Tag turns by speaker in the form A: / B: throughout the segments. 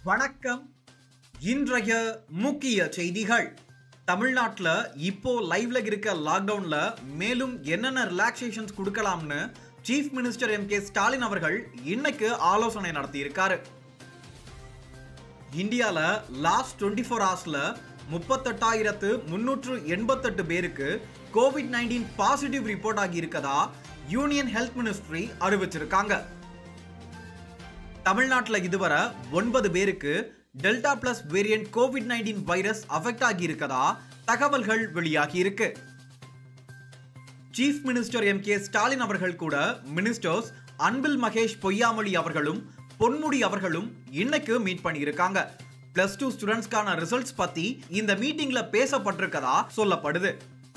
A: வணக்கம் இன்றைய முக்கிய செய்திகள் தமிழ்நாட்டில் இப்போ லைவ்ல இருக்க லாக்டவுன்ல மேலும் என்னென்ன ரிலாக்ஸேஷன்ஸ் கொடுக்கலாம்னு chief minister M K Stalin அவர்கள் இன்னைக்கு ஆலோசனை நடத்தியிருக்காரு இந்தியால லாஸ்ட் டுவெண்ட்டி ஃபோர் ஹவர்ஸ்ல முப்பத்தெட்டாயிரத்து முன்னூற்று எண்பத்தெட்டு பேருக்கு கோவிட் நைன்டீன் பாசிட்டிவ் ரிப்போர்ட் ஆகி இருக்கதா யூனியன் ஹெல்த் மினிஸ்ட்ரி அறிவிச்சிருக்காங்க தமிழ்நாட்டில் இதுவரை ஒன்பது பேருக்கு delta plus variant Covid nineteen virus affect ஆகி இருக்கதா தகவல்கள் வெளியாகி இருக்கு chief minister M K Stalin அவர்கள் கூட மினிஸ்டர்ஸ் அன்பில் மகேஷ் பொய்யாமொழி அவர்களும் பொன்முடி அவர்களும் இன்னைக்கு மீட் பண்ணியிருக்காங்க பிளஸ் டூ ஸ்டூடெண்ட்ஸ்க்கான ரிசல்ட்ஸ் பத்தி இந்த மீட்டிங்ல பேசப்பட்டிருக்கதா சொல்லப்படுது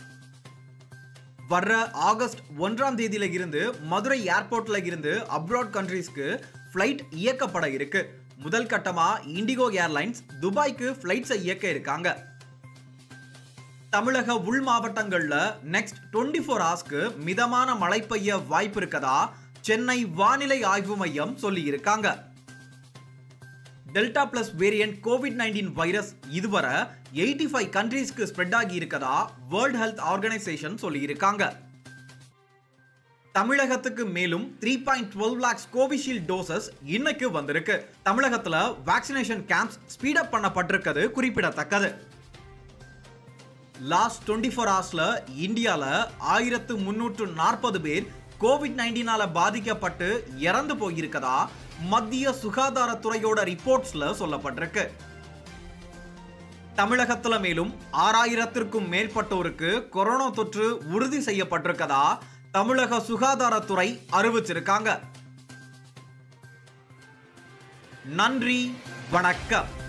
A: வர்ற ஆகஸ்ட் ஒன்றாம் தேதியில இருந்து மதுரை ஏர்போர்ட்ல இருந்து அப்ராட் கண்ட்ரீஸ்க்கு ஃப்ளைட் இயக்கப்பட இருக்கு முதல் கட்டமா இண்டிகோ ஏர்லைன்ஸ் துபாய்க்கு ஃப்ளைட்ஸை இயக்க இருக்காங்க தமிழக உள் மாவட்டங்கள்ல நெக்ஸ்ட் டுவெண்ட்டி ஃபோர் ஹவர்ஸ்க்கு மிதமான மழை பெய்ய வாய்ப்பு இருக்கதா சென்னை வானிலை ஆய்வு மையம் சொல்லி இருக்காங்க delta plus variant Covid nineteen virus இதுவரை எயிட்டி ஃபைவ் கண்ட்ரீஸ்க்கு ஸ்ப்ரெட் ஆகி இருக்கதா வேர்ல்ட் ஹெல்த் ஆர்கனைசேஷன் சொல்லி இருக்காங்க தமிழகத்துக்கு மேலும் three point twelve lakhs Covishield doses இன்னைக்கு வந்திருக்கு தமிழகத்துல வேக்சினேஷன் கேம்ப்ஸ் ஸ்பீடப் பண்ணப்பட்டிருக்கிறது குறிப்பிடத்தக்கது லாஸ்ட் டுவெண்ட்டி ஃபோர் ஹவர்ஸ்ல இந்தியால ஆயிரத்து முன்னூற்று நாற்பது பேர் கோவிட் நைன்டீனால பாதிக்கப்பட்டு இறந்து போயிருக்கதா மத்திய சுகாதாரத்துறையோட ரிப்போர்ட்ஸ்ல சொல்லப்பட்டிருக்கு தமிழகத்துல மேலும் ஆறாயிரத்திற்கும் மேற்பட்டோருக்கு கொரோனா தொற்று உறுதி செய்யப்பட்டிருக்கதா தமிழக சுகாதாரத்துறை அறிவிச்சிருக்காங்க நன்றி வணக்கம்